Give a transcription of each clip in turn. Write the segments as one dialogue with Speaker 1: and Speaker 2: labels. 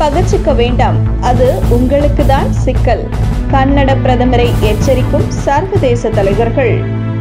Speaker 1: பகச்சிக்க வேண்டாம் அது உங்களுக்கு தான் சிக்கல் கன்னட பிரதமரை எச்சரிக்கும் சர்வதேச தலைவர்கள்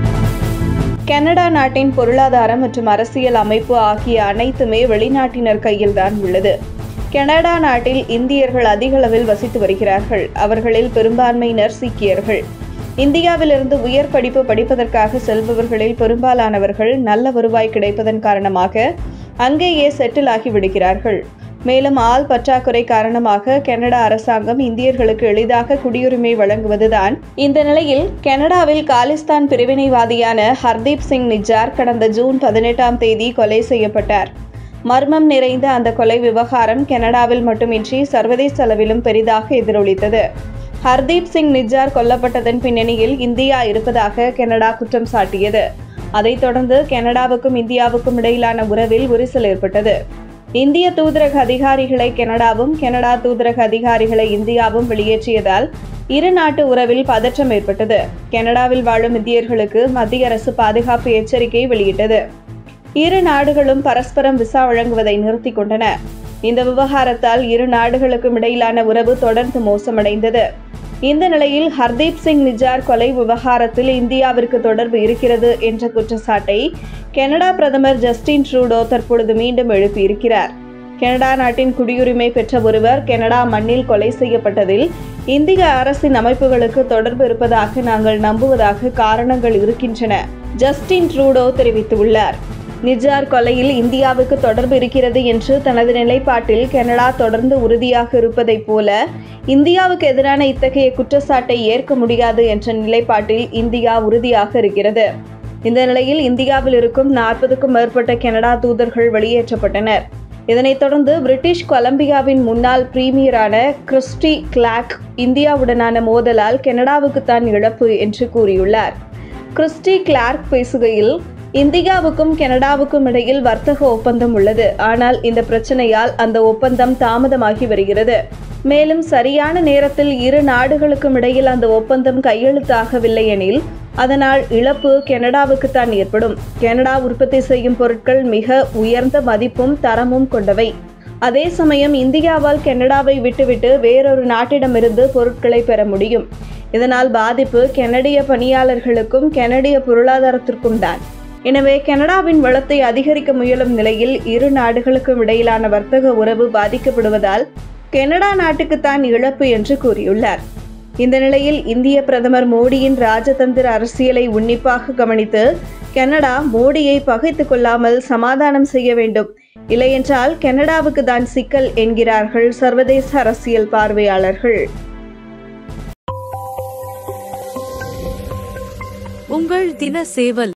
Speaker 1: கனடா நாட்டின் பொருளாதாரம் மற்றும் அரசியல் அமைப்பு ஆகிய அனைத்துமே வெளிநாட்டினர் கையில்தான் உள்ளது கனடா நாட்டில் இந்தியர்கள் அதிக அளவில் வசித்து வருகிறார்கள் அவர்களில் பெரும்பான்மையினர் சீக்கியர்கள் இந்தியாவிலிருந்து உயர் படிப்பு படிப்பதற்காக செல்பவர்களில் பெரும்பாலானவர்கள் நல்ல வருவாய் கிடைப்பதன் காரணமாக அங்கேயே செட்டில் ஆகி விடுகிறார்கள் மேலும் ஆள் பற்றாக்குறை காரணமாக கனடா அரசாங்கம் இந்தியர்களுக்கு எளிதாக குடியுரிமை வழங்குவதுதான் இந்த நிலையில் கனடாவில் காலிஸ்தான் பிரிவினைவாதியான ஹர்தீப் சிங் நிஜார் கடந்த ஜூன் பதினெட்டாம் தேதி கொலை செய்யப்பட்டார் மர்மம் நிறைந்த அந்த கொலை விவகாரம் கனடாவில் மட்டுமின்றி சர்வதேச அளவிலும் பெரிதாக எதிரொலித்தது ஹர்தீப் சிங் நிஜார் கொல்லப்பட்டதன் பின்னணியில் இந்தியா இருப்பதாக கனடா குற்றம் சாட்டியது அதைத் தொடர்ந்து கனடாவுக்கும் இந்தியாவுக்கும் இடையிலான உறவில் விரிசல் ஏற்பட்டது இந்திய தூதரக அதிகாரிகளை கனடாவும் கனடா தூதரக அதிகாரிகளை இந்தியாவும் வெளியேற்றியதால் இரு நாட்டு உறவில் பதற்றம் ஏற்பட்டது கனடாவில் வாழும் இந்தியர்களுக்கு மத்திய அரசு பாதுகாப்பு எச்சரிக்கை வெளியிட்டது இரு நாடுகளும் பரஸ்பரம் விசா வழங்குவதை நிறுத்திக் கொண்டன இந்த விவகாரத்தால் இரு நாடுகளுக்கும் இடையிலான உறவு தொடர்ந்து மோசமடைந்தது இந்த நிலையில் ஹர்தீப் சிங் நிஜார் கொலை விவகாரத்தில் இந்தியாவிற்கு தொடர்பு இருக்கிறது என்ற குற்றச்சாட்டை கனடா பிரதமர் ஜஸ்டின் ட்ரூடோ தற்பொழுது மீண்டும் எழுப்பியிருக்கிறார் கனடா நாட்டின் குடியுரிமை பெற்ற ஒருவர் கனடா மண்ணில் கொலை செய்யப்பட்டதில் இந்திய அரசின் அமைப்புகளுக்கு தொடர்பு இருப்பதாக நாங்கள் நம்புவதாக காரணங்கள் இருக்கின்றன ஜஸ்டின் ட்ரூடோ தெரிவித்துள்ளார் நிஜார் கொலையில் இந்தியாவுக்கு தொடர்பு இருக்கிறது என்று தனது நிலைப்பாட்டில் கனடா தொடர்ந்து உறுதியாக இருப்பதைப் போல இந்தியாவுக்கு எதிரான இத்தகைய குற்றச்சாட்டை ஏற்க முடியாது என்ற நிலைப்பாட்டில் இந்தியா உறுதியாக இருக்கிறது இந்த நிலையில் இந்தியாவில் இருக்கும் நாற்பதுக்கும் மேற்பட்ட கனடா தூதர்கள் வெளியேற்றப்பட்டனர் இதனைத் தொடர்ந்து பிரிட்டிஷ் கொலம்பியாவின் முன்னாள் பிரீமியரான கிறிஸ்டி கிளாக் இந்தியாவுடனான மோதலால் கனடாவுக்கு தான் இழப்பு என்று கூறியுள்ளார் கிறிஸ்டி கிளார்க் பேசுகையில் இந்தியாவுக்கும் கனடாவுக்கும் இடையில் வர்த்தக ஒப்பந்தம் உள்ளது ஆனால் இந்த பிரச்சனையால் அந்த ஒப்பந்தம் தாமதமாகி வருகிறது மேலும் சரியான நேரத்தில் இரு நாடுகளுக்கும் இடையில் அந்த ஒப்பந்தம் கையெழுத்தாகவில்லை எனில் அதனால் இழப்பு கனடாவுக்கு தான் ஏற்படும் கனடா உற்பத்தி செய்யும் பொருட்கள் மிக உயர்ந்த மதிப்பும் தரமும் கொண்டவை அதே சமயம் இந்தியாவால் கனடாவை விட்டுவிட்டு வேறொரு நாட்டிடமிருந்து பொருட்களை பெற முடியும் இதனால் பாதிப்பு கனடிய பணியாளர்களுக்கும் கனடிய பொருளாதாரத்திற்கும் தான் எனவே கனடாவின் வளத்தை அதிகரிக்க முயலும் நிலையில் இரு நாடுகளுக்கும் இடையிலான வர்த்தக உறவு பாதிக்கப்படுவதால் கனடா நாட்டுக்குத்தான் இழப்பு என்று கூறியுள்ளார் இந்த நிலையில் இந்திய பிரதமர் மோடியின் ராஜதந்திர அரசியலை உன்னிப்பாக கவனித்து கனடா மோடியை பகைத்து கொள்ளாமல் சமாதானம் செய்ய வேண்டும் இல்லையென்றால் கனடாவுக்கு தான் சிக்கல் என்கிறார்கள் சர்வதேச அரசியல் பார்வையாளர்கள்
Speaker 2: உங்கள் தின சேவல்